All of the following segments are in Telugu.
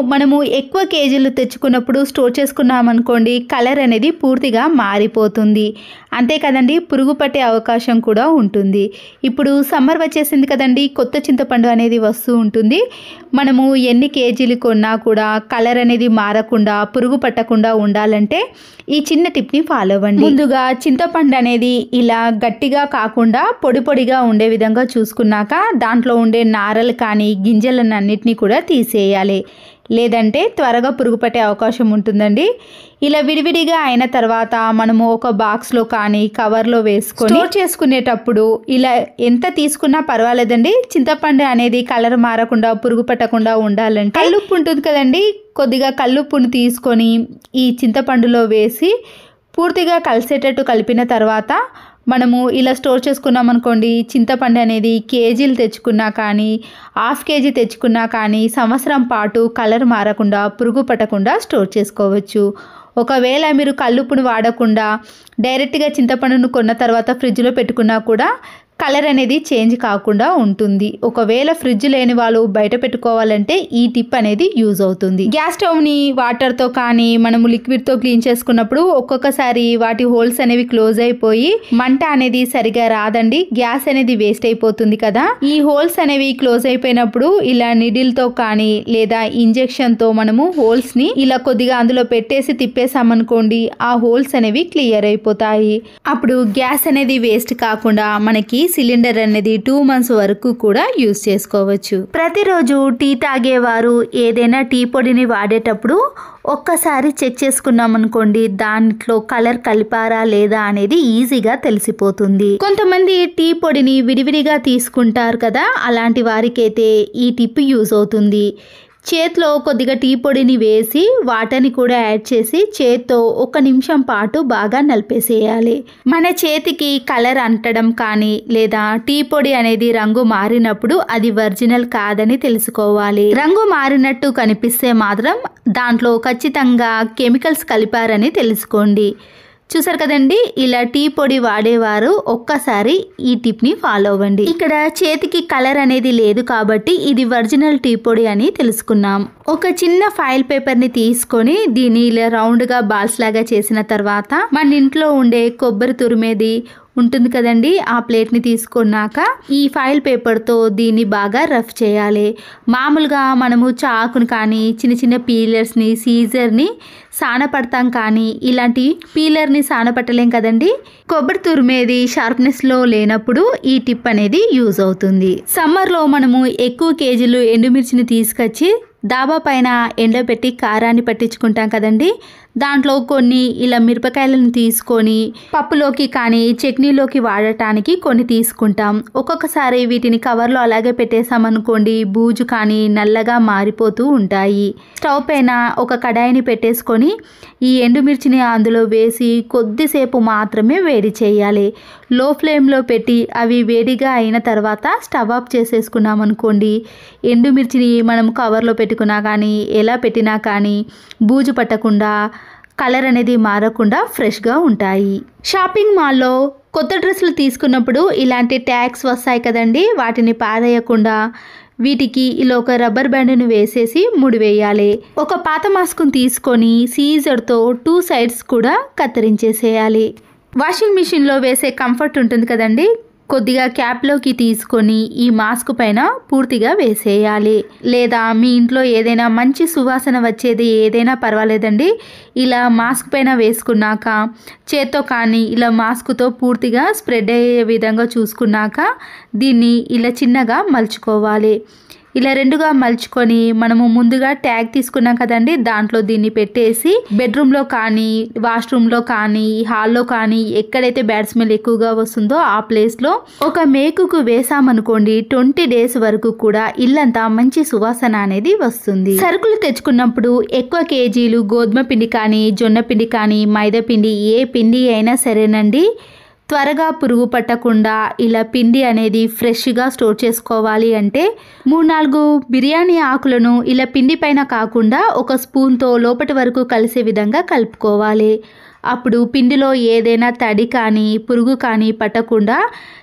మనము ఎక్కువ కేజీలు తెచ్చుకున్నప్పుడు స్టోర్ చేసుకున్నాం అనుకోండి కలర్ అనేది పూర్తిగా మారిపోతుంది అంతే కదండి పురుగు పట్టే అవకాశం కూడా ఉంటుంది ఇప్పుడు సమ్మర్ వచ్చేసింది కదండి కొత్త చింతపండు అనేది వస్తూ ఉంటుంది మనము ఎన్ని కేజీలు కొన్నా కూడా కలర్ అనేది మారకుండా పురుగు పట్టకుండా ఉండాలంటే ఈ చిన్న టిప్ని ఫాలో అవ్వండి ముందుగా చింతపండు అనేది ఇలా గట్టిగా కాకుండా పొడి పొడిగా ఉండే విధంగా చూసుకున్నాక దాంట్లో ఉండే నారలు కానీ గింజలను అన్నిటినీ కూడా తీసేయాలి లేదంటే త్వరగా పురుగు పట్టే అవకాశం ఉంటుందండి ఇలా విడివిడిగా అయిన తర్వాత మనము ఒక బాక్స్లో కానీ కవర్లో వేసుకొని స్టోర్ చేసుకునేటప్పుడు ఇలా ఎంత తీసుకున్నా పర్వాలేదండి చింతపండు అనేది కలర్ మారకుండా పురుగు పట్టకుండా ఉండాలంటే కల్లుప్పు ఉంటుంది కదండి కొద్దిగా కల్లుప్పును తీసుకొని ఈ చింతపండులో వేసి పూర్తిగా కలిసేటట్టు కలిపిన తర్వాత మనము ఇలా స్టోర్ చేసుకున్నాం అనుకోండి చింతపండు అనేది కేజీలు తెచ్చుకున్నా కానీ హాఫ్ కేజీ తెచ్చుకున్నా కానీ సంవత్సరం పాటు కలర్ మారకుండా పురుగు పట్టకుండా స్టోర్ చేసుకోవచ్చు ఒకవేళ మీరు కల్లుప్పును వాడకుండా డైరెక్ట్గా చింతపండును కొన్న తర్వాత ఫ్రిడ్జ్లో పెట్టుకున్నా కూడా కలర్ అనేది చేంజ్ కాకుండా ఉంటుంది ఒకవేళ ఫ్రిడ్జ్ లేని వాళ్ళు బయట పెట్టుకోవాలంటే ఈ టిప్ అనేది యూజ్ అవుతుంది గ్యాస్ స్టవ్ని వాటర్తో కానీ మనము లిక్విడ్తో క్లీన్ చేసుకున్నప్పుడు ఒక్కొక్కసారి వాటి హోల్స్ అనేవి క్లోజ్ అయిపోయి మంట అనేది సరిగా రాదండి గ్యాస్ అనేది వేస్ట్ అయిపోతుంది కదా ఈ హోల్స్ అనేవి క్లోజ్ అయిపోయినప్పుడు ఇలా నిడిల్తో కానీ లేదా ఇంజెక్షన్తో మనము హోల్స్ని ఇలా కొద్దిగా అందులో పెట్టేసి తిప్పేసామనుకోండి ఆ హోల్స్ అనేవి క్లియర్ అయిపోతాయి అప్పుడు గ్యాస్ అనేది వేస్ట్ కాకుండా మనకి సిలిండర్ అనేది టూ మంత్స్ వరకు కూడా యూస్ చేసుకోవచ్చు ప్రతిరోజు టీ తాగేవారు ఏదైనా టీ పొడిని వాడేటప్పుడు ఒక్కసారి చెక్ చేసుకున్నాం అనుకోండి దాంట్లో కలర్ కలిపారా లేదా అనేది ఈజీగా తెలిసిపోతుంది కొంతమంది టీ పొడిని విడివిడిగా తీసుకుంటారు కదా అలాంటి వారికైతే ఈ టిప్ యూజ్ అవుతుంది చేతిలో కొద్దిగా టీ పొడిని వేసి వాటర్ని కూడా యాడ్ చేసి చేత్తో ఒక నిమిషం పాటు బాగా నలిపేసేయాలి మన చేతికి కలర్ అంటడం కానీ లేదా టీ పొడి అనేది రంగు మారినప్పుడు అది ఒరిజినల్ కాదని తెలుసుకోవాలి రంగు మారినట్టు కనిపిస్తే మాత్రం దాంట్లో ఖచ్చితంగా కెమికల్స్ కలిపారని తెలుసుకోండి చూసారు కదండి ఇలా టీ పొడి వాడేవారు ఒక్కసారి ఈ టిప్ ని ఫాలో అవ్వండి ఇక్కడ చేతికి కలర్ అనేది లేదు కాబట్టి ఇది ఒరిజినల్ టీ పొడి అని తెలుసుకున్నాం ఒక చిన్న ఫైల్ పేపర్ ని తీసుకొని దీన్ని ఇలా రౌండ్ గా బాల్స్ లాగా చేసిన తర్వాత మన ఇంట్లో ఉండే కొబ్బరి తురిమేది ఉంటుంది కదండి ఆ ప్లేట్ని తీసుకున్నాక ఈ ఫైల్ పేపర్తో దీన్ని బాగా రఫ్ చేయాలి మామూలుగా మనము చాకుని కానీ చిన్న చిన్న పీలర్స్ని సీజర్ని సానపడతాం కానీ ఇలాంటి పీలర్ని సానపట్టలేం కదండి కొబ్బరి తురిమేది షార్ప్నెస్లో లేనప్పుడు ఈ టిప్ అనేది యూజ్ అవుతుంది సమ్మర్లో మనము ఎక్కువ కేజీలు ఎండుమిర్చిని తీసుకొచ్చి దాబా పైన ఎండబెట్టి కారాన్ని పట్టించుకుంటాం కదండి దాంట్లో కొన్ని ఇలా మిరపకాయలను తీసుకొని పప్పులోకి కానీ చట్నీలోకి వాడటానికి కొన్ని తీసుకుంటాం ఒక్కొక్కసారి వీటిని కవర్లో అలాగే పెట్టేసామనుకోండి బూజు కానీ నల్లగా మారిపోతూ ఉంటాయి స్టవ్ పైన ఒక కడాయిని పెట్టేసుకొని ఈ ఎండుమిర్చిని అందులో వేసి కొద్దిసేపు మాత్రమే వేడి చేయాలి లో ఫ్లేమ్లో పెట్టి అవి వేడిగా అయిన తర్వాత స్టవ్ ఆఫ్ చేసేసుకున్నాం అనుకోండి ఎండుమిర్చిని మనం కవర్లో పెట్టుకున్నా కానీ ఎలా పెట్టినా కానీ బూజు పట్టకుండా కలర్ అనేది మారకుండా ఫ్రెష్గా ఉంటాయి షాపింగ్ మాల్లో కొత్త డ్రెస్సులు తీసుకున్నప్పుడు ఇలాంటి ట్యాగ్స్ వస్తాయి కదండి వాటిని పారేయకుండా వీటికి ఇలా ఒక రబ్బర్ బ్యాండ్ను వేసేసి ముడివేయాలి ఒక పాత మాస్క్ని తీసుకొని సీజర్తో టూ సైడ్స్ కూడా కత్తిరించేసేయాలి వాషింగ్ మిషన్లో వేసే కంఫర్ట్ ఉంటుంది కదండి కొద్దిగా క్యాప్లోకి తీసుకొని ఈ మాస్క్ పైన పూర్తిగా వేసేయాలి లేదా మీ ఇంట్లో ఏదైనా మంచి సువాసన వచ్చేది ఏదైనా పర్వాలేదండి ఇలా మాస్క్ పైన వేసుకున్నాక చేత్తో కానీ ఇలా మాస్క్తో పూర్తిగా స్ప్రెడ్ అయ్యే విధంగా చూసుకున్నాక దీన్ని ఇలా చిన్నగా మలుచుకోవాలి ఇలా రెండుగా మలుచుకొని మనము ముందుగా ట్యాగ్ తీసుకున్నాం కదండి దాంట్లో దీన్ని పెట్టేసి బెడ్రూమ్లో కానీ వాష్రూమ్లో కానీ హాల్లో కానీ ఎక్కడైతే బ్యాడ్ స్మెల్ ఎక్కువగా వస్తుందో ఆ ప్లేస్లో ఒక మేకుకు వేసామనుకోండి ట్వంటీ డేస్ వరకు కూడా ఇల్లంతా మంచి సువాసన అనేది వస్తుంది సరుకులు తెచ్చుకున్నప్పుడు ఎక్కువ కేజీలు గోధుమ పిండి కానీ జొన్న పిండి కానీ మైదా పిండి ఏ పిండి అయినా సరేనండి త్వరగా పురుగు పట్టకుండా ఇలా పిండి అనేది ఫ్రెష్గా స్టోర్ చేసుకోవాలి అంటే మూడు నాలుగు బిర్యానీ ఆకులను ఇలా పిండి పైన కాకుండా ఒక స్పూన్తో లోపటి వరకు కలిసే విధంగా కలుపుకోవాలి అప్పుడు పిండిలో ఏదైనా తడి కానీ పురుగు కానీ పట్టకుండా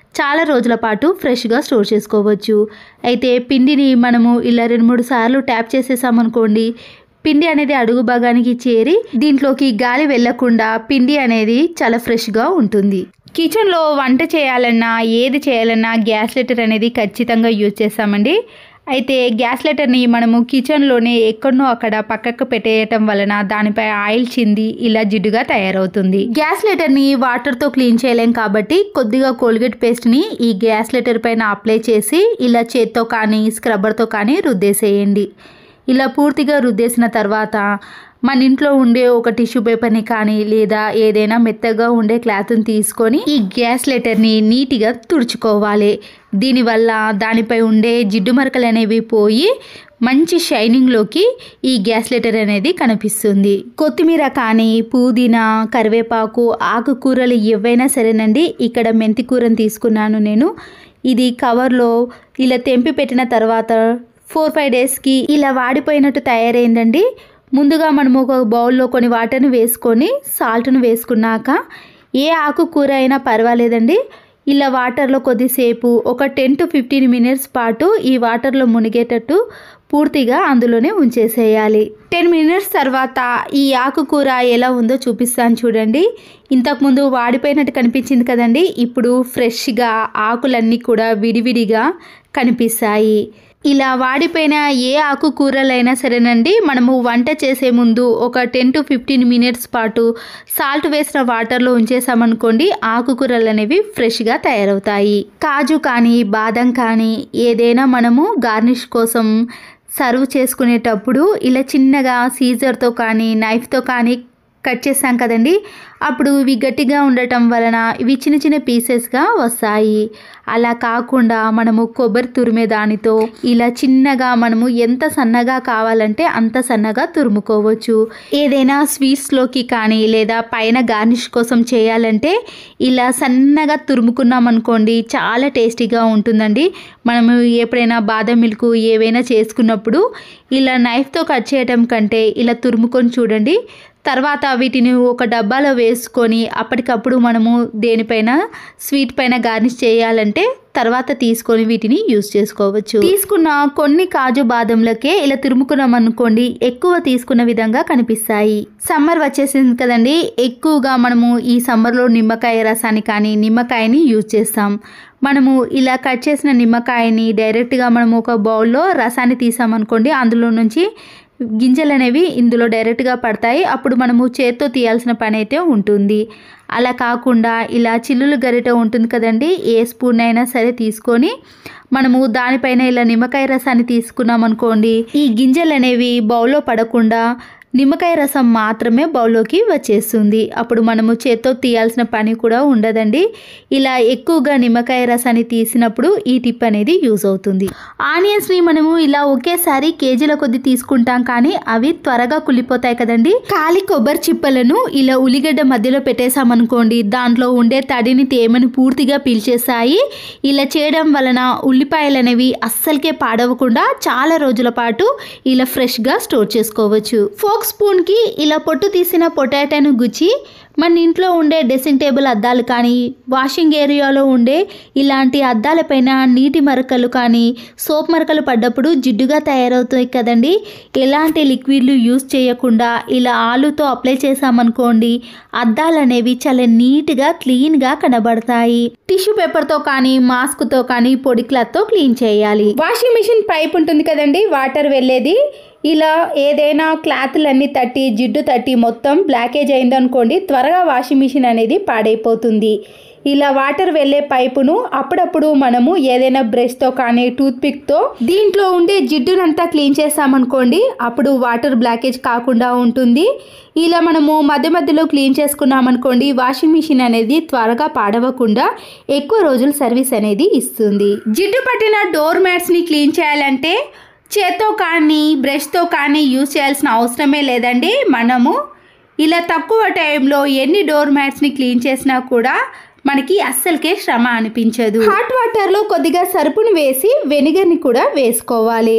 చాలా రోజుల పాటు ఫ్రెష్గా స్టోర్ చేసుకోవచ్చు అయితే పిండిని మనము ఇలా రెండు మూడు సార్లు ట్యాప్ చేసేసామనుకోండి పిండి అనేది అడుగు భాగానికి చేరి దీంట్లోకి గాలి వెళ్లకుండా పిండి అనేది చాలా ఫ్రెష్గా ఉంటుంది కిచెన్లో వంట చేయాలన్నా ఏది చేయాలన్నా గ్యాస్ లెటర్ అనేది ఖచ్చితంగా యూజ్ చేస్తామండి అయితే గ్యాస్ లెటర్ని మనము కిచెన్లోనే ఎక్కడనో అక్కడ పక్కకు పెట్టేయటం వలన దానిపై ఆయిల్ చింది ఇలా జిడ్డుగా తయారవుతుంది గ్యాస్ లెటర్ని వాటర్తో క్లీన్ చేయలేం కాబట్టి కొద్దిగా కోల్గేట్ పేస్ట్ని ఈ గ్యాస్ లెటర్ పైన అప్లై చేసి ఇలా చేత్తో కానీ స్క్రబ్బర్తో కానీ రుద్దేసేయండి ఇలా పూర్తిగా రుద్దేసిన తర్వాత మన ఇంట్లో ఉండే ఒక టిష్యూ పేపర్ని కానీ లేదా ఏదైనా మెత్తగా ఉండే క్లాత్ని తీసుకొని ఈ గ్యాస్ లెటర్ని నీట్గా తుడుచుకోవాలి దీనివల్ల దానిపై ఉండే జిడ్డు మరకలు అనేవి పోయి మంచి షైనింగ్లోకి ఈ గ్యాస్ లెటర్ అనేది కనిపిస్తుంది కొత్తిమీర కానీ పుదీనా కరివేపాకు ఆకుకూరలు ఏవైనా సరేనండి ఇక్కడ మెంతి కూరని తీసుకున్నాను నేను ఇది కవర్లో ఇలా తెంపి పెట్టిన తర్వాత ఫోర్ ఫైవ్ డేస్కి ఇలా వాడిపోయినట్టు తయారైందండి ముందుగా మనము ఒక బౌల్లో కొన్ని వాటర్ని వేసుకొని సాల్ట్ను వేసుకున్నాక ఏ ఆకుకూర అయినా పర్వాలేదండి ఇలా వాటర్లో కొద్దిసేపు ఒక టెన్ టు ఫిఫ్టీన్ మినిట్స్ పాటు ఈ వాటర్లో మునిగేటట్టు పూర్తిగా అందులోనే ఉంచేసేయాలి టెన్ మినిట్స్ తర్వాత ఈ ఆకుకూర ఎలా ఉందో చూపిస్తాను చూడండి ఇంతకుముందు వాడిపోయినట్టు కనిపించింది కదండి ఇప్పుడు ఫ్రెష్గా ఆకులన్నీ కూడా విడివిడిగా కనిపిస్తాయి ఇలా వాడిపోయిన ఏ ఆకుకూరలైనా సరేనండి మనము వంట చేసే ముందు ఒక టెన్ టు ఫిఫ్టీన్ మినిట్స్ పాటు సాల్ట్ వేసిన వాటర్లో ఉంచేసామనుకోండి ఆకుకూరలు అనేవి ఫ్రెష్గా తయారవుతాయి కాజు కానీ బాదం కానీ ఏదైనా మనము గార్నిష్ కోసం సర్వ్ చేసుకునేటప్పుడు ఇలా చిన్నగా సీజర్తో కానీ నైఫ్తో కానీ కట్ చేస్తాం కదండి అప్పుడు ఇవి గట్టిగా ఉండటం వలన ఇవి చిన్న చిన్న పీసెస్గా వస్తాయి అలా కాకుండా మనము కొబ్బరి తురిమే దానితో ఇలా చిన్నగా మనము ఎంత సన్నగా కావాలంటే అంత సన్నగా తురుముకోవచ్చు ఏదైనా స్వీట్స్లోకి కానీ లేదా పైన గార్నిష్ కోసం చేయాలంటే ఇలా సన్నగా తురుముకున్నాం అనుకోండి చాలా టేస్టీగా ఉంటుందండి మనము ఎప్పుడైనా బాదం మిల్క్ ఏవైనా చేసుకున్నప్పుడు ఇలా నైఫ్తో కట్ చేయడం కంటే ఇలా తురుముకొని చూడండి తర్వాత వీటిని ఒక డబ్బాలో వేసుకొని అప్పటికప్పుడు మనము దేనిపైన స్వీట్ పైన గార్నిష్ చేయాలంటే తర్వాత తీసుకొని వీటిని యూస్ చేసుకోవచ్చు తీసుకున్న కొన్ని కాజు బాదంలకే ఇలా తురుముకున్నాం అనుకోండి ఎక్కువ తీసుకున్న విధంగా కనిపిస్తాయి సమ్మర్ వచ్చేసింది కదండి ఎక్కువగా మనము ఈ సమ్మర్లో నిమ్మకాయ రసాన్ని కానీ నిమ్మకాయని యూజ్ చేస్తాం మనము ఇలా కట్ చేసిన నిమ్మకాయని డైరెక్ట్గా మనము ఒక బౌల్లో రసాన్ని తీసామనుకోండి అందులో నుంచి గింజలు అనేవి ఇందులో డైరెక్ట్గా పడతాయి అప్పుడు మనము చేత్తో తీయాల్సిన పని అయితే ఉంటుంది అలా కాకుండా ఇలా చిల్లులు గరిట ఉంటుంది కదండి ఏ స్పూన్ అయినా సరే తీసుకొని మనము దానిపైన ఇలా నిమ్మకాయ రసాన్ని తీసుకున్నాం అనుకోండి ఈ గింజలు అనేవి బౌల్లో పడకుండా నిమ్మకాయ రసం మాత్రమే బౌల్లోకి వచ్చేస్తుంది అప్పుడు మనము చేత్తో తీయాల్సిన పని కూడా ఉండదండి ఇలా ఎక్కువగా నిమ్మకాయ రసాన్ని తీసినప్పుడు ఈ టిప్ అనేది యూజ్ అవుతుంది ఆనియన్స్ని మనము ఇలా ఒకేసారి కేజీల కొద్ది తీసుకుంటాం కానీ అవి త్వరగా కుళ్ళిపోతాయి కదండి ఖాళీ కొబ్బరి చిప్పలను ఇలా ఉల్లిగడ్డ మధ్యలో పెట్టేసామనుకోండి దాంట్లో ఉండే తడిని తేమని పూర్తిగా పీల్చేస్తాయి ఇలా చేయడం వలన ఉల్లిపాయలు అనేవి అస్సలకే పాడవకుండా చాలా రోజుల పాటు ఇలా ఫ్రెష్గా స్టోర్ చేసుకోవచ్చు ఫోక్ స్పూన్కి ఇలా పొట్టు తీసిన పొటాటోను గుచ్చి మన ఇంట్లో ఉండే డ్రెస్సింగ్ టేబుల్ అద్దాలు కానీ వాషింగ్ ఏరియాలో ఉండే ఇలాంటి అద్దాలపైన నీటి మరకలు కానీ సోప్ మరకలు పడ్డప్పుడు జిడ్డుగా తయారవుతాయి కదండి ఎలాంటి లిక్విడ్లు యూస్ చేయకుండా ఇలా ఆలుతో అప్లై చేసామనుకోండి అద్దాలు అనేవి చాలా నీట్గా క్లీన్గా కనబడతాయి టిష్యూ పేపర్తో కానీ మాస్క్తో కానీ పొడి క్లాత్తో క్లీన్ చేయాలి వాషింగ్ మిషన్ పైప్ ఉంటుంది కదండి వాటర్ వెళ్ళేది ఇలా ఏదైనా క్లాత్లన్నీ తట్టి జిడ్డు తట్టి మొత్తం బ్లాకేజ్ అయిందనుకోండి త్వరగా వాషింగ్ మిషన్ అనేది పాడైపోతుంది ఇలా వాటర్ వెళ్ళే పైపును అప్పుడప్పుడు మనము ఏదైనా బ్రష్తో కానీ టూత్పిక్తో దీంట్లో ఉండే జిడ్డునంతా క్లీన్ చేసామనుకోండి అప్పుడు వాటర్ బ్లాకేజ్ కాకుండా ఉంటుంది ఇలా మనము మధ్య మధ్యలో క్లీన్ చేసుకున్నామనుకోండి వాషింగ్ మిషన్ అనేది త్వరగా పాడవకుండా ఎక్కువ రోజులు సర్వీస్ అనేది ఇస్తుంది జిడ్డు పట్టిన డోర్ మ్యాట్స్ని క్లీన్ చేయాలంటే చేత్తో కానీ బ్రష్తో కానీ యూజ్ చేయాల్సిన అవసరమే లేదండి మనము ఇలా తక్కువ టైంలో ఎన్ని డోర్ మ్యాట్స్ని క్లీన్ చేసినా కూడా మనకి అస్సలకే శ్రమ అనిపించదు హాట్ వాటర్లో కొద్దిగా సరుపును వేసి వెనిగర్ని కూడా వేసుకోవాలి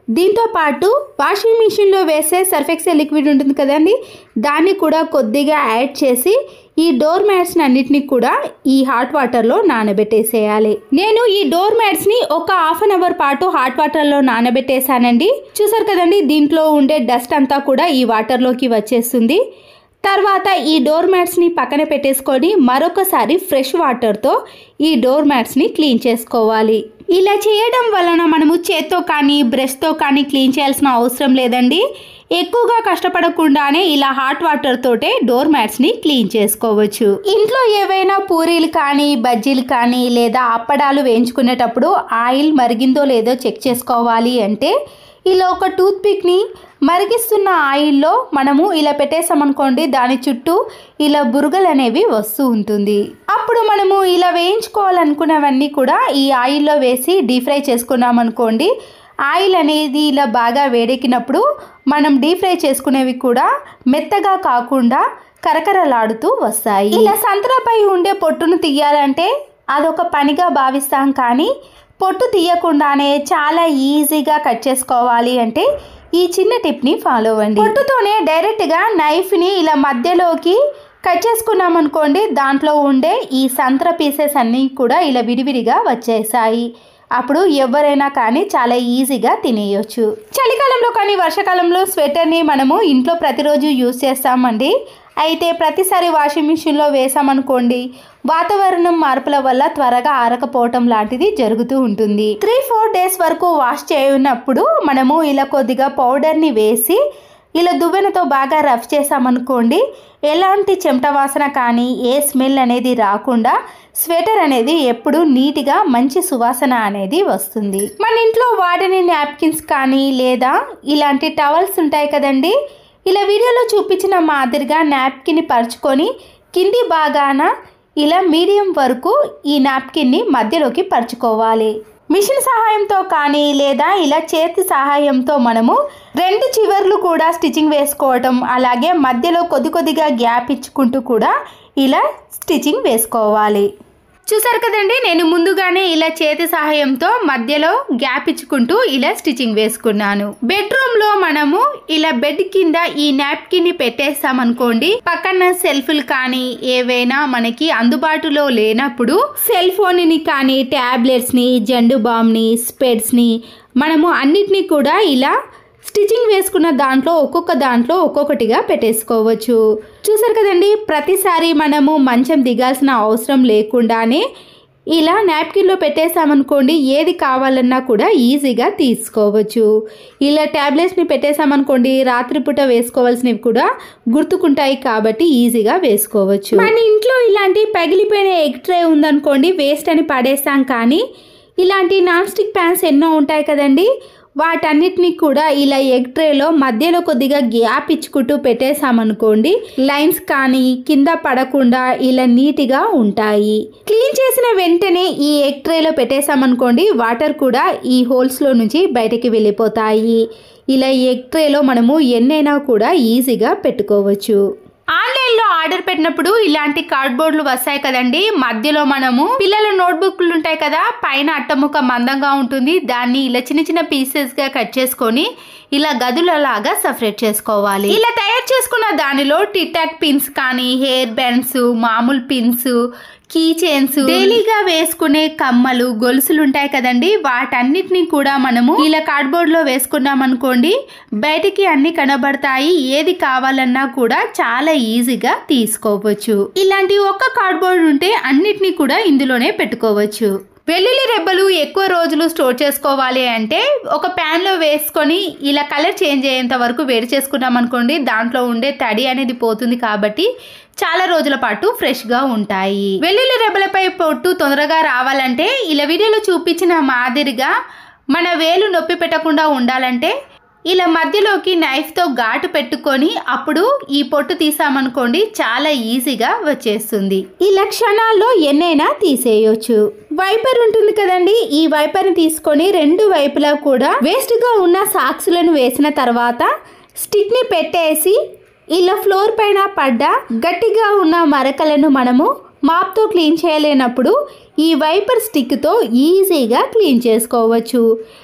దీంతో పాటు వాషింగ్ మిషన్లో వేసే సర్ఫెక్సెల్ లిక్విడ్ ఉంటుంది కదండి దాన్ని కూడా కొద్దిగా యాడ్ చేసి ఈ డోర్ మ్యాట్స్ని అన్నిటిని కూడా ఈ హాట్ వాటర్లో నానబెట్టేసేయాలి నేను ఈ డోర్ మ్యాట్స్ని ఒక హాఫ్ అన్ అవర్ పాటు హాట్ వాటర్లో నానబెట్టేశానండి చూసారు కదండి దీంట్లో ఉండే డస్ట్ అంతా కూడా ఈ వాటర్లోకి వచ్చేస్తుంది తర్వాత ఈ డోర్ మ్యాట్స్ని పక్కన పెట్టేసుకొని మరొకసారి ఫ్రెష్ వాటర్తో ఈ డోర్ మ్యాట్స్ని క్లీన్ చేసుకోవాలి ఇలా చేయడం వలన మనము చేత్తో కానీ బ్రష్తో కానీ క్లీన్ చేయాల్సిన అవసరం లేదండి ఎక్కువగా కష్టపడకుండానే ఇలా హాట్ వాటర్ తోటే డోర్ మ్యాట్స్ని క్లీన్ చేసుకోవచ్చు ఇంట్లో ఏవైనా పూరీలు కానీ బజ్జీలు కానీ లేదా అప్పడాలు వేయించుకునేటప్పుడు ఆయిల్ మరిగిందో లేదో చెక్ చేసుకోవాలి అంటే ఇలా ఒక టూత్ పిక్ని మరిగిస్తున్న ఆయిల్లో మనము ఇలా పెట్టేసామనుకోండి దాని చుట్టూ ఇలా బురగలు అనేవి వస్తూ ఉంటుంది అప్పుడు మనము ఇలా వేయించుకోవాలనుకున్నవన్నీ కూడా ఈ ఆయిల్లో వేసి డీప్ ఫ్రై చేసుకున్నాం అనుకోండి ఆయిల్ అనేది ఇలా బాగా వేడెక్కినప్పుడు మనం డీప్ ఫ్రై చేసుకునేవి కూడా మెత్తగా కాకుండా కరకరలాడుతూ వస్తాయి ఇలా సంతరాపై ఉండే పొట్టును తీయాలంటే అదొక పనిగా భావిస్తాం కానీ పొట్టు తీయకుండానే చాలా ఈజీగా కట్ చేసుకోవాలి అంటే ఈ చిన్న టిప్ని ఫాలో అవ్వండి పొట్టుతోనే డైరెక్ట్గా నైఫ్ని ఇలా మధ్యలోకి కట్ చేసుకున్నాం అనుకోండి దాంట్లో ఉండే ఈ సంత్ర పీసెస్ అన్నీ కూడా ఇలా విడివిడిగా వచ్చేసాయి అప్పుడు ఎవరైనా కానీ చాలా ఈజీగా తినేయొచ్చు చలికాలంలో కానీ వర్షాకాలంలో స్వెటర్ని మనము ఇంట్లో ప్రతిరోజు యూజ్ చేస్తామండి అయితే ప్రతిసారి వాషింగ్ మిషన్లో వేసామనుకోండి వాతావరణం మార్పుల వల్ల త్వరగా ఆరకపోవటం లాంటిది జరుగుతూ ఉంటుంది త్రీ ఫోర్ డేస్ వరకు వాష్ చేయనప్పుడు మనము ఇలా కొద్దిగా పౌడర్ని వేసి ఇలా దువ్వెనతో బాగా రఫ్ చేసామనుకోండి ఎలాంటి చెమట వాసన కానీ ఏ స్మెల్ అనేది రాకుండా స్వెటర్ అనేది ఎప్పుడు నీట్గా మంచి సువాసన అనేది వస్తుంది మన ఇంట్లో వాడని నాప్కిన్స్ కానీ లేదా ఇలాంటి టవల్స్ ఉంటాయి కదండి ఇలా వీడియోలో చూపించిన మాదిరిగా నాప్కిన్ని పరుచుకొని కింది భాగాన ఇలా మీడియం వరకు ఈ నాప్కిన్ని మధ్యలోకి పరుచుకోవాలి మిషన్ సహాయంతో కానీ లేదా ఇలా చేతి సహాయంతో మనము రెండు చివర్లు కూడా స్టిచ్చింగ్ వేసుకోవటం అలాగే మధ్యలో కొద్ది కొద్దిగా గ్యాప్ ఇచ్చుకుంటూ కూడా ఇలా స్టిచ్చింగ్ వేసుకోవాలి చూసారు కదండి నేను ముందుగానే ఇలా చేతి సహాయంతో మధ్యలో గ్యాప్ ఇచ్చుకుంటూ ఇలా స్టిచ్చింగ్ వేసుకున్నాను బెడ్రూమ్ లో మనము ఇలా బెడ్ కింద ఈ నాప్కిన్ ని పెట్టేస్తామనుకోండి పక్కన సెల్ఫ్లు కానీ ఏవైనా మనకి అందుబాటులో లేనప్పుడు సెల్ ఫోన్ ని కానీ టాబ్లెట్స్ ని జండు బామ్ ని స్పెడ్స్ ని మనము అన్నిటినీ కూడా ఇలా స్టిచ్చింగ్ వేసుకున్న దాంట్లో ఒక్కొక్క దాంట్లో ఒక్కొక్కటిగా పెట్టేసుకోవచ్చు చూసారు కదండి ప్రతిసారి మనము మంచం దిగాల్సిన అవసరం లేకుండానే ఇలా నాప్కిన్లో పెట్టేసామనుకోండి ఏది కావాలన్నా కూడా ఈజీగా తీసుకోవచ్చు ఇలా ట్యాబ్లెట్స్ని పెట్టేసామనుకోండి రాత్రిపూట వేసుకోవాల్సినవి కూడా గుర్తుకుంటాయి కాబట్టి ఈజీగా వేసుకోవచ్చు మన ఇంట్లో ఇలాంటి పగిలిపోయిన ఎగ్ ట్రే ఉందనుకోండి వేస్ట్ అని పడేస్తాం కానీ ఇలాంటి నాన్ స్టిక్ ప్యాన్స్ ఎన్నో ఉంటాయి కదండి వాటన్నిటిని కూడా ఇలా ఎగ్ ట్రేలో మధ్యలో కొద్దిగా గ్యాప్ ఇచ్చుకుంటూ పెట్టేసామనుకోండి లైన్స్ కానీ కింద పడకుండా ఇలా నీట్గా ఉంటాయి క్లీన్ చేసిన వెంటనే ఈ ఎగ్ ట్రేలో పెట్టేసామనుకోండి వాటర్ కూడా ఈ హోల్స్లో నుంచి బయటకి వెళ్ళిపోతాయి ఇలా ఎగ్ ట్రేలో మనము ఎన్నైనా కూడా ఈజీగా పెట్టుకోవచ్చు ఆన్లైన్లో ఆర్డర్ పెట్టినప్పుడు ఇలాంటి కార్డ్బోర్డ్లు వస్తాయి కదండి మధ్యలో మనము పిల్లల నోట్బుక్లు ఉంటాయి కదా పైన అట్టముక్క మందంగా ఉంటుంది దాన్ని ఇలా చిన్న చిన్న పీసెస్ గా కట్ చేసుకొని ఇలా గదులలాగా సపరేట్ చేసుకోవాలి ఇలా తయారు చేసుకున్న దానిలో టిటాక్ పిన్స్ కానీ హెయిర్ బ్యాండ్స్ మామూలు పిన్స్ కీ చైన్స్ డైలీగా వేసుకునే కమ్మలు గొలుసులు ఉంటాయి కదండి వాటన్నిటిని కూడా మనము ఇలా కార్డ్బోర్డ్ లో వేసుకున్నాం అనుకోండి బయటికి అన్ని కనబడతాయి ఏది కావాలన్నా కూడా చాలా ఈజీగా తీసుకోవచ్చు ఇలాంటి ఒక్క కార్డ్బోర్డ్ ఉంటే అన్నిటినీ కూడా ఇందులోనే పెట్టుకోవచ్చు వెల్లుల్లి రెబ్బలు ఎక్కువ రోజులు స్టోర్ చేసుకోవాలి అంటే ఒక ప్యాన్లో వేసుకొని ఇలా కలర్ చేంజ్ అయ్యేంత వరకు వేడి చేసుకున్నాం అనుకోండి దాంట్లో ఉండే తడి అనేది పోతుంది కాబట్టి చాలా రోజుల పాటు ఫ్రెష్గా ఉంటాయి వెల్లుల్లి రెబ్బలపై పొట్టు తొందరగా రావాలంటే ఇలా వీడియోలో చూపించిన మాదిరిగా మన వేలు నొప్పి పెట్టకుండా ఉండాలంటే ఇలా మధ్యలోకి నైఫ్తో ఘాటు పెట్టుకొని అప్పుడు ఈ పొట్టు తీసామనుకోండి చాలా ఈజీగా వచ్చేస్తుంది ఇలా క్షణాల్లో ఎన్నైనా తీసేయొచ్చు వైపర్ ఉంటుంది కదండి ఈ వైపర్ని తీసుకొని రెండు వైపులా కూడా వేస్ట్గా ఉన్న సాక్స్లను వేసిన తర్వాత స్టిక్ని పెట్టేసి ఇలా ఫ్లోర్ పైన పడ్డ గట్టిగా ఉన్న మరకలను మనము మాప్తో క్లీన్ చేయలేనప్పుడు ఈ వైపర్ స్టిక్తో ఈజీగా క్లీన్ చేసుకోవచ్చు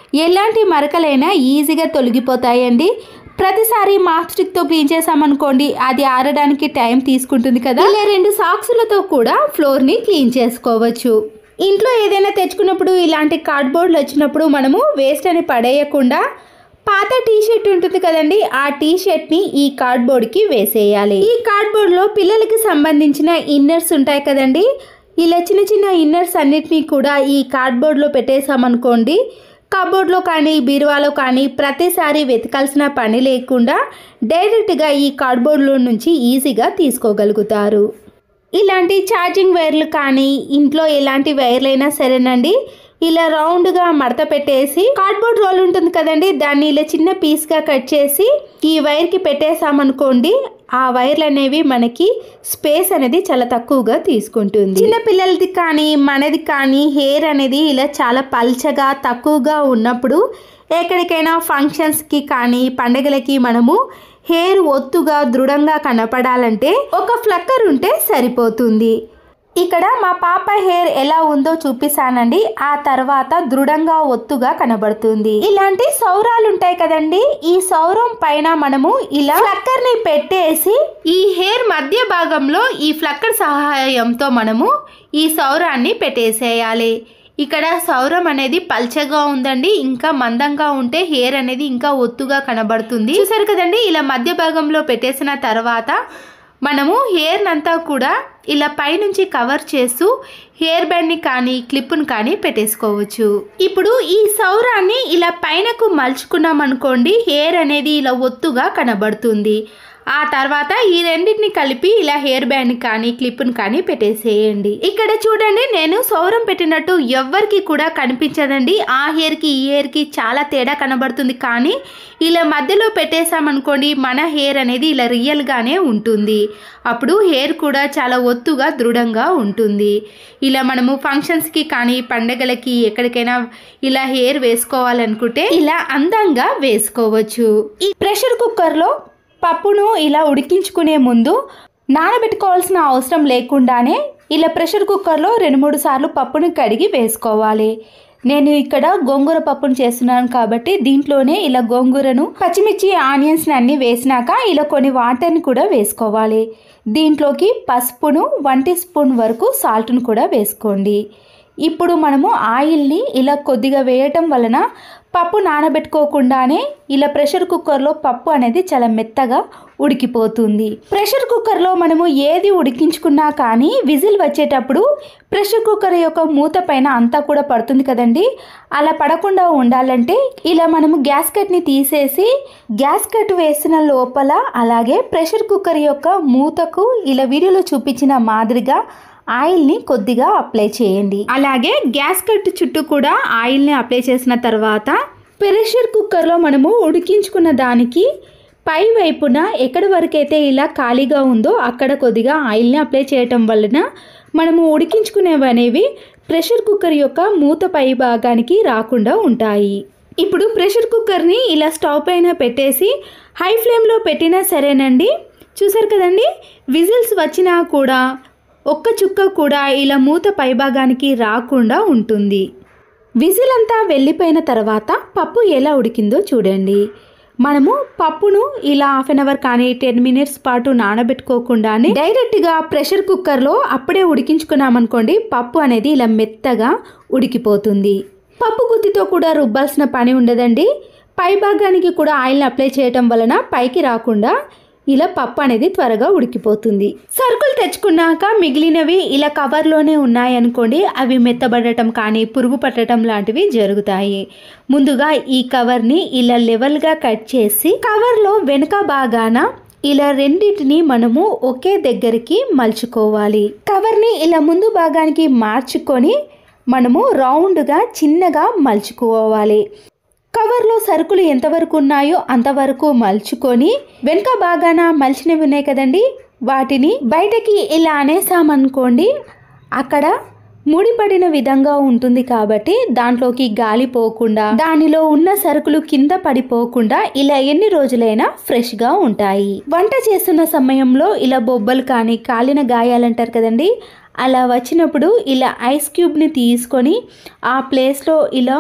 ఎలాంటి మరకలైనా ఈజీగా తొలగిపోతాయండి ప్రతిసారి మాప్ స్టిక్తో క్లీన్ చేసామనుకోండి అది ఆరడానికి టైం తీసుకుంటుంది కదా ఇలా రెండు సాక్సులతో కూడా ఫ్లోర్ని క్లీన్ చేసుకోవచ్చు ఇంట్లో ఏదైనా తెచ్చుకున్నప్పుడు ఇలాంటి కార్డ్బోర్డ్లు వచ్చినప్పుడు మనము వేస్ట్ అని పడేయకుండా పాత టీ షర్ట్ ఉంటుంది కదండి ఆ టీ షర్ట్ని ఈ కార్డ్బోర్డ్కి వేసేయాలి ఈ కార్డ్బోర్డ్లో పిల్లలకి సంబంధించిన ఇన్నర్స్ ఉంటాయి కదండి ఇలా చిన్న చిన్న ఇన్నర్స్ అన్నిటినీ కూడా ఈ కార్డ్బోర్డ్లో పెట్టేసామనుకోండి కబోర్డ్లో కానీ బీరువాలో కానీ ప్రతిసారి వెతకాల్సిన పని లేకుండా డైరెక్ట్గా ఈ కార్డ్బోర్డ్లో నుంచి ఈజీగా తీసుకోగలుగుతారు ఇలాంటి ఛార్జింగ్ వైర్లు కానీ ఇంట్లో ఎలాంటి వైర్లైనా సరేనండి ఇలా రౌండ్గా మడత పెట్టేసి కార్డ్బోర్డ్ రోల్ ఉంటుంది కదండి దాన్ని ఇలా చిన్న పీస్గా కట్ చేసి ఈ వైర్కి పెట్టేసామనుకోండి ఆ వైర్లు అనేవి మనకి స్పేస్ అనేది చాలా తక్కువగా తీసుకుంటుంది చిన్న పిల్లలది కానీ మనది కానీ హెయిర్ అనేది ఇలా చాలా పల్చగా తక్కువగా ఉన్నప్పుడు ఎక్కడికైనా ఫంక్షన్స్కి కానీ పండగలకి మనము హెయిర్ ఒత్తుగా దృఢంగా కనపడాలంటే ఒక ఫ్లక్కర్ ఉంటే సరిపోతుంది ఇక్కడ మా పాప హెయిర్ ఎలా ఉందో చూపిస్తానండి ఆ తర్వాత దృఢంగా ఒత్తుగా కనబడుతుంది ఇలాంటి సౌరాలు ఉంటాయి కదండి ఈ సౌరం పైన మనము ఇలా ఫ్లక్కర్ ని పెట్టేసి ఈ హెయిర్ మధ్య భాగంలో ఈ ఫ్లక్కర్ సహాయంతో మనము ఈ సౌరాన్ని పెట్టేసేయాలి ఇక్కడ సౌరం అనేది పల్చగా ఉందండి ఇంకా మందంగా ఉంటే హెయిర్ అనేది ఇంకా ఒత్తుగా కనబడుతుంది చూసారు కదండి ఇలా మధ్య భాగంలో పెట్టేసిన తర్వాత మనము హెయిర్ అంతా కూడా ఇలా పైనుంచి కవర్ చేస్తూ హెయిర్ బ్యాండ్ని కానీ క్లిప్ను కానీ పెట్టేసుకోవచ్చు ఇప్పుడు ఈ సౌరాన్ని ఇలా పైనకు మలుచుకున్నాం అనుకోండి హెయిర్ అనేది ఇలా ఒత్తుగా కనబడుతుంది ఆ తర్వాత ఈ రెండింటిని కలిపి ఇలా హెయిర్ బ్యాండ్ కానీ క్లిప్ను కానీ పెట్టేసేయండి ఇక్కడ చూడండి నేను సౌరం పెట్టినట్టు ఎవ్వరికి కూడా కనిపించదండి ఆ హెయిర్కి ఈ హెయిర్కి చాలా తేడా కనబడుతుంది కానీ ఇలా మధ్యలో పెట్టేసామనుకోండి మన హెయిర్ అనేది ఇలా రియల్గానే ఉంటుంది అప్పుడు హెయిర్ కూడా చాలా ఒత్తుగా దృఢంగా ఉంటుంది ఇలా మనము ఫంక్షన్స్కి కానీ పండగలకి ఎక్కడికైనా ఇలా హెయిర్ వేసుకోవాలనుకుంటే ఇలా అందంగా వేసుకోవచ్చు ఈ ప్రెషర్ కుక్కర్లో పప్పును ఇలా ఉడికించుకునే ముందు నానబెట్టుకోవాల్సిన అవసరం లేకుండానే ఇలా ప్రెషర్ కుక్కర్లో రెండు మూడు సార్లు పప్పును కడిగి వేసుకోవాలి నేను ఇక్కడ గోంగూర పప్పును చేస్తున్నాను కాబట్టి దీంట్లోనే ఇలా గోంగూరను పచ్చిమిర్చి ఆనియన్స్ అన్ని వేసినాక ఇలా కొన్ని వాటర్ని కూడా వేసుకోవాలి దీంట్లోకి పసుపును వన్ టీ స్పూన్ వరకు సాల్ట్ను కూడా వేసుకోండి ఇప్పుడు మనము ఆయిల్ని ఇలా కొద్దిగా వేయటం వలన పప్పు నానబెట్టుకోకుండానే ఇలా ప్రెషర్ కుక్కర్లో పప్పు అనేది చాలా మెత్తగా ఉడికిపోతుంది ప్రెషర్ కుక్కర్లో మనము ఏది ఉడికించుకున్నా కానీ విజిల్ వచ్చేటప్పుడు ప్రెషర్ కుక్కర్ యొక్క మూత పైన అంతా కూడా పడుతుంది కదండి అలా పడకుండా ఉండాలంటే ఇలా మనము గ్యాస్ కట్ని తీసేసి గ్యాస్ కట్ వేసిన లోపల అలాగే ప్రెషర్ కుక్కర్ యొక్క మూతకు ఇలా వీడియోలో చూపించిన మాదిరిగా ఆయిల్ని కొద్దిగా అప్లై చేయండి అలాగే గ్యాస్ కట్ చుట్టూ కూడా ఆయిల్ని అప్లై చేసిన తర్వాత ప్రెషర్ కుక్కర్లో మనము ఉడికించుకున్న దానికి పై వైపున ఎక్కడి వరకైతే ఇలా ఖాళీగా ఉందో అక్కడ కొద్దిగా ఆయిల్ని అప్లై చేయటం వలన మనము ఉడికించుకునేవి అనేవి ప్రెషర్ కుక్కర్ యొక్క మూత పై భాగానికి రాకుండా ఉంటాయి ఇప్పుడు ప్రెషర్ కుక్కర్ని ఇలా స్టవ్ పైన పెట్టేసి హై ఫ్లేమ్లో పెట్టినా సరేనండి చూసారు కదండి విజిల్స్ వచ్చినా కూడా ఒక్క చుక్క కూడా ఇలా మూత పైభాగానికి రాకుండా ఉంటుంది విజిల్ అంతా వెళ్ళిపోయిన తర్వాత పప్పు ఎలా ఉడికిందో చూడండి మనము పప్పును ఇలా హాఫ్ అన్ అవర్ కానీ టెన్ మినిట్స్ పాటు నానబెట్టుకోకుండానే డైరెక్ట్గా ప్రెషర్ కుక్కర్లో అప్పుడే ఉడికించుకున్నామనుకోండి పప్పు అనేది ఇలా మెత్తగా ఉడికిపోతుంది పప్పు గుత్తితో కూడా రుబ్బాల్సిన పని ఉండదండి పై భాగానికి కూడా ఆయిల్ని అప్లై చేయటం వలన పైకి రాకుండా ఇలా పప్పు అనేది త్వరగా ఉడికిపోతుంది సరుకులు తెచ్చుకున్నాక మిగిలినవి ఇలా కవర్లోనే ఉన్నాయనుకోండి అవి మెత్తబడటం కానీ పురుగు పట్టడం లాంటివి జరుగుతాయి ముందుగా ఈ కవర్ని ఇలా లెవెల్గా కట్ చేసి కవర్లో వెనుక భాగాన ఇలా రెండింటిని మనము ఒకే దగ్గరికి మలుచుకోవాలి కవర్ని ఇలా ముందు భాగానికి మార్చుకొని మనము రౌండ్గా చిన్నగా మలుచుకోవాలి కవర్లో సరుకులు ఎంతవరకు ఉన్నాయో అంతవరకు మలుచుకొని వెనుక బాగాన మలిచినవి ఉన్నాయి కదండి వాటిని బయటకి ఇలా అనేసామనుకోండి అక్కడ ముడిపడిన విధంగా ఉంటుంది కాబట్టి దాంట్లోకి గాలి పోకుండా దానిలో ఉన్న సరుకులు కింద పడిపోకుండా ఇలా ఎన్ని రోజులైనా ఫ్రెష్గా ఉంటాయి వంట చేస్తున్న సమయంలో ఇలా బొబ్బలు కానీ కాలిన గాయాలంటారు కదండి అలా వచ్చినప్పుడు ఇలా ఐస్ క్యూబ్ని తీసుకొని ఆ ప్లేస్లో ఇలా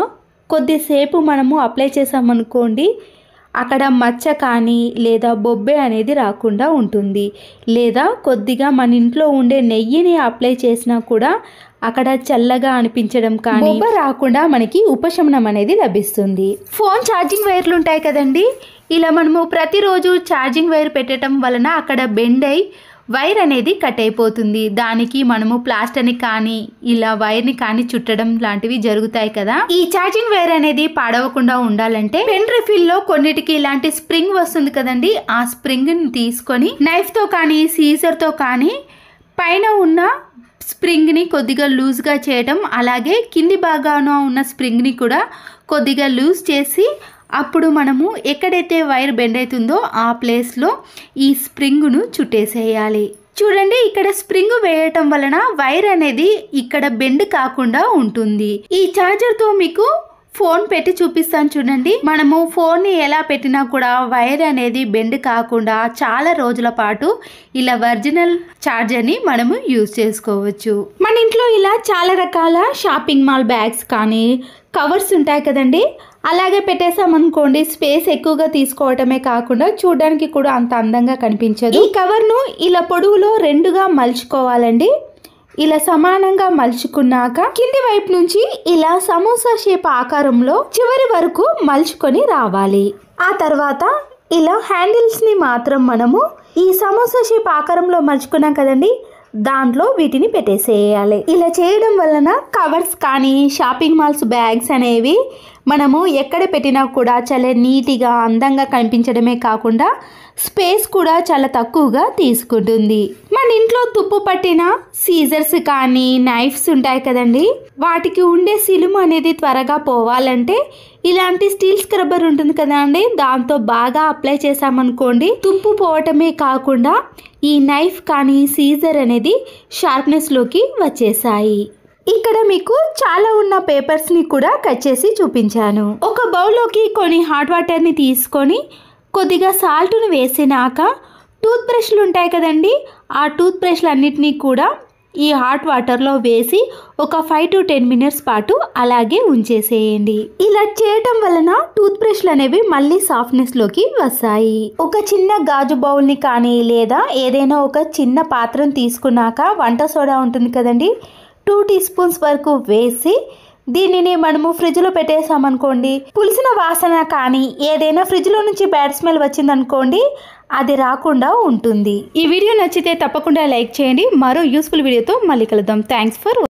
కొద్దిసేపు మనము అప్లై చేసామనుకోండి అక్కడ మచ్చ కానీ లేదా బొబ్బె అనేది రాకుండా ఉంటుంది లేదా కొద్దిగా మన ఇంట్లో ఉండే నెయ్యిని అప్లై చేసినా కూడా అక్కడ చల్లగా అనిపించడం కానీ బొబ్బ రాకుండా మనకి ఉపశమనం అనేది లభిస్తుంది ఫోన్ ఛార్జింగ్ వైర్లు ఉంటాయి కదండి ఇలా మనము ప్రతిరోజు ఛార్జింగ్ వైర్ పెట్టడం వలన అక్కడ బెండ్ అయి వైర్ అనేది కట్ అయిపోతుంది దానికి మనము ప్లాస్టర్ని కానీ ఇలా వైర్ని కానీ చుట్టడం లాంటివి జరుగుతాయి కదా ఈ ఛార్జింగ్ వైర్ అనేది పాడవకుండా ఉండాలంటే పెన్ రిఫిల్ లో కొన్నిటికి ఇలాంటి స్ప్రింగ్ వస్తుంది కదండి ఆ స్ప్రింగ్ ని తీసుకొని నైఫ్ తో కానీ సీజర్ తో కానీ పైన ఉన్న స్ప్రింగ్ని కొద్దిగా లూజ్గా చేయటం అలాగే కింది భాగాన ఉన్న స్ప్రింగ్ని కూడా కొద్దిగా లూజ్ చేసి అప్పుడు మనము ఎక్కడైతే వైర్ బెండ్ అవుతుందో ఆ ప్లేస్లో ఈ స్ప్రింగ్ను చుట్టేసేయాలి చూడండి ఇక్కడ స్ప్రింగ్ వేయటం వలన వైర్ అనేది ఇక్కడ బెండ్ కాకుండా ఉంటుంది ఈ ఛార్జర్తో మీకు ఫోన్ పెట్టి చూపిస్తాను చూడండి మనము ఫోన్ని ఎలా పెట్టినా కూడా వైర్ అనేది బెండ్ కాకుండా చాలా రోజుల పాటు ఇలా ఒరిజినల్ ఛార్జర్ని మనము యూజ్ చేసుకోవచ్చు మన ఇంట్లో ఇలా చాలా రకాల షాపింగ్ మాల్ బ్యాగ్స్ కానీ కవర్స్ ఉంటాయి కదండి అలాగే పెట్టేసామనుకోండి స్పేస్ ఎక్కువగా తీసుకోవటమే కాకుండా చూడడానికి కూడా అంత అందంగా కనిపించదు ఈ కవర్ను ఇలా పొడవులో రెండుగా మలుచుకోవాలండి ఇలా సమానంగా మలుచుకున్నాక కింది వైపు నుంచి ఇలా సమోసా షేప్ ఆకారంలో చివరి వరకు మలుచుకొని రావాలి ఆ తర్వాత ఇలా హ్యాండిల్స్ని మాత్రం మనము ఈ సమోసా షేప్ ఆకారంలో మలుచుకున్నాం కదండి దాంట్లో వీటిని పెట్టేసేయాలి ఇలా చేయడం వలన కవర్స్ కానీ షాపింగ్ మాల్స్ బ్యాగ్స్ అనేవి మనము ఎక్కడ పెట్టినా కూడా చాలా నీట్గా అందంగా కనిపించడమే కాకుండా స్పేస్ కూడా చాలా తక్కువగా తీసుకుంటుంది మన ఇంట్లో తుప్పు పట్టిన సీజర్స్ కానీ నైఫ్స్ ఉంటాయి కదండి వాటికి ఉండే సిలుము అనేది త్వరగా పోవాలంటే ఇలాంటి స్టీల్ స్క్రబ్బర్ ఉంటుంది కదా అండి దాంతో బాగా అప్లై చేసామనుకోండి తుప్పు పోవటమే కాకుండా ఈ నైఫ్ కానీ సీజర్ అనేది షార్ప్నెస్లోకి వచ్చేసాయి ఇక్కడ మీకు చాలా ఉన్న పేపర్స్ని కూడా కట్ చేసి చూపించాను ఒక బౌల్లోకి కొన్ని హాట్ వాటర్ని తీసుకొని కొద్దిగా సాల్ట్ను వేసినాక టూత్ బ్రష్లు ఉంటాయి కదండి ఆ టూత్ బ్రష్లు అన్నిటినీ కూడా ఈ హాట్ వాటర్లో వేసి ఒక ఫైవ్ టు టెన్ మినిట్స్ పాటు అలాగే ఉంచేసేయండి ఇలా చేయటం వలన టూత్ బ్రష్లు అనేవి మళ్ళీ సాఫ్ట్నెస్లోకి వస్తాయి ఒక చిన్న గాజు బౌల్ని కానీ లేదా ఏదైనా ఒక చిన్న పాత్రను తీసుకున్నాక వంట సోడా ఉంటుంది కదండి టూ టీ స్పూన్స్ వరకు వేసి దీనిని మనము ఫ్రిడ్జ్లో పెట్టేసామనుకోండి పులిసిన వాసన కానీ ఏదైనా ఫ్రిడ్జ్లో నుంచి బ్యాడ్ స్మెల్ వచ్చిందనుకోండి అది రాకుండా ఉంటుంది ఈ వీడియో నచ్చితే తప్పకుండా లైక్ చేయండి మరో యూస్ఫుల్ వీడియోతో మళ్ళీ కలుద్దాం థ్యాంక్స్ ఫర్